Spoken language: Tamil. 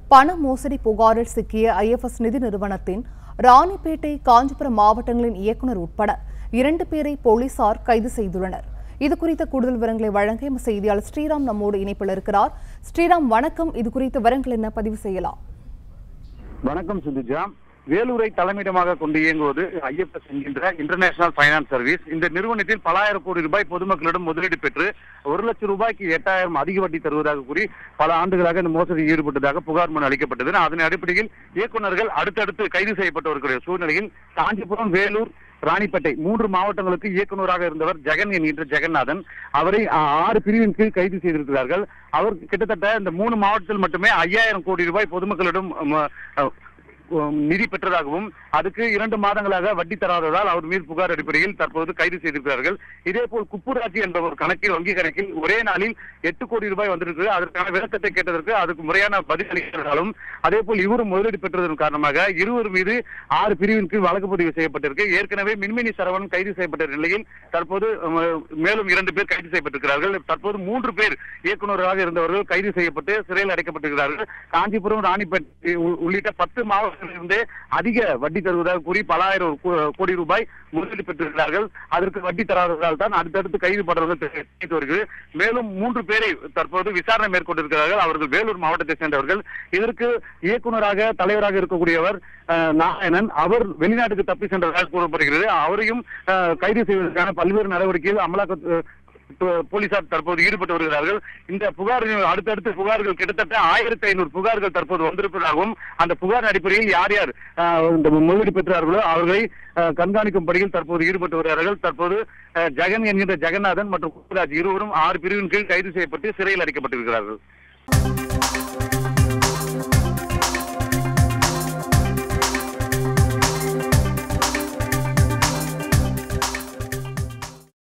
பண மோசடி புகாரில் சிக்கிய ஐஎஃப்எஸ் நிதி நிறுவனத்தின் ராணிப்பேட்டை காஞ்சிபுரம் மாவட்டங்களின் இயக்குநர் உட்பட இரண்டு பேரை போலீசார் கைது செய்துள்ளனர் இது குறித்த கூடுதல் விவரங்களை வழங்க எமது செய்தியாளர் ஸ்ரீராம் நம்மோடு இணைப்பில் இருக்கிறார் ஸ்ரீராம் வணக்கம் இது குறித்த விவரங்கள் என்ன பதிவு செய்யலாம் வணக்கம் சுந்துஜா வேலூரை தலைமையிடமாக கொண்டு இயங்குவது ஐஎஃப்எஸ் என்கின்ற இன்டர்நேஷனல் ஃபைனான்ஸ் சர்வீஸ் இந்த நிறுவனத்தில் பலாயிரம் கோடி ரூபாய் பொதுமக்களிடம் முதலீடு பெற்று ஒரு லட்சம் ரூபாய்க்கு எட்டாயிரம் அதிக வட்டி தருவதாக கூறி பல ஆண்டுகளாக இந்த மோசடியில் ஈடுபட்டதாக புகார் மனு அளிக்கப்பட்டது அதன் அடிப்படையில் இயக்குநர்கள் அடுத்தடுத்து கைது செய்யப்பட்டவர்களுடைய சூழ்நிலையில் காஞ்சிபுரம் வேலூர் ராணிப்பேட்டை மூன்று மாவட்டங்களுக்கு இயக்குநராக இருந்தவர் ஜெகன் என்கின்ற ஜெகநாதன் அவரை ஆ, ஆறு பிரிவின் கீழ் கைது செய்திருக்கிறார்கள் அவர் கிட்டத்தட்ட இந்த மூணு மாவட்டத்தில் மட்டுமே ஐயாயிரம் கோடி ரூபாய் பொதுமக்களிடம் ம, அ, உம், நிதி பெற்றதாகவும் அதுக்கு இரண்டு மாதங்களாக வட்டி தராததால் அவர் மீது புகார் அடிப்படையில் தற்போது கைது செய்திருக்கிறார்கள் இதேபோல் குப்புராஜி என்ற ஒரு கணக்கில் வங்கி கணக்கில் ஒரே நாளில் எட்டு கோடி ரூபாய் வந்திருக்கு அதற்கான விளக்கத்தை கேட்டதற்கு அதுக்கு முறையான பதில் அளிக்கிறதாலும் அதே போல் இவரும் முதலீடு பெற்றதன் காரணமாக இருவர் மீது ஆறு பிரிவின் கீழ் வழக்கு பதிவு செய்யப்பட்டிருக்கு ஏற்கனவே மின்மினி சரவணன் கைது செய்யப்பட்ட நிலையில் தற்போது உம், மேலும் இரண்டு பேர் கைது செய்யப்பட்டிருக்கிறார்கள் தற்போது மூன்று பேர் இயக்குநராக இருந்தவர்கள் கைது செய்யப்பட்டு சிறையில் அடைக்கப்பட்டிருக்கிறார்கள் காஞ்சிபுரம் ராணிப்பேட்டை உ- உள்ளிட்ட பத்து மாவட்டங்களிலிருந்தே அதிக வட்டி தருவதாக கூறி பலாயிரம் கோ- கோடி ரூபாய் முதலீடு பெற்றிருக்கிறார்கள் அதற்கு வட்டி தராததால் தான் அடுத்தடுத்து கைது படுறவர்கள் தெரிவித்து வருகிறது மேலும் மூன்று பேரை தற்போது விசாரணை மேற்கொண்டிருக்கிறார்கள் அவர்கள் வேலூர் மாவட்டத்தை சேர்ந்தவர்கள் இதற்கு இயக்குநராக தலைவராக இருக்கக்கூடியவர் அஹ், நாராயணன் அவர் வெளிநாட்டுக்கு தப்பி சென்றதாக கூறப்படுகிறது அவரையும் அஹ், கைது செய்வதற்கான பல்வேறு நடவடிக்கைகள் அமலாக்க போ- போலீசார் தற்போது ஈடுபட்டு வருகிறார்கள் இந்த புகார் அடுத்தடுத்த புகார்கள் கிட்டத்தட்ட ஆயிரத்தி ஐநூறு புகார்கள் தற்போது வந்திருப்பதாகவும் அந்த புகார் அடிப்படையில் யார் யார் ஆஹ், இந்த முதலீடு பெற்றார்களோ அவர்களை ஆஹ், கண்காணிக்கும் பணியில் தற்போது ஈடுபட்டு வருகிறார்கள் தற்போது ஆஹ், ஜெகன் என்கின்ற ஜெகநாதன் மற்றும் குப்புராஜ் இருவரும் ஆறு பிரிவின் கீழ் கைது செய்யப்பட்டு சிறையில் அடைக்கப்பட்டிருக்கிறார்கள்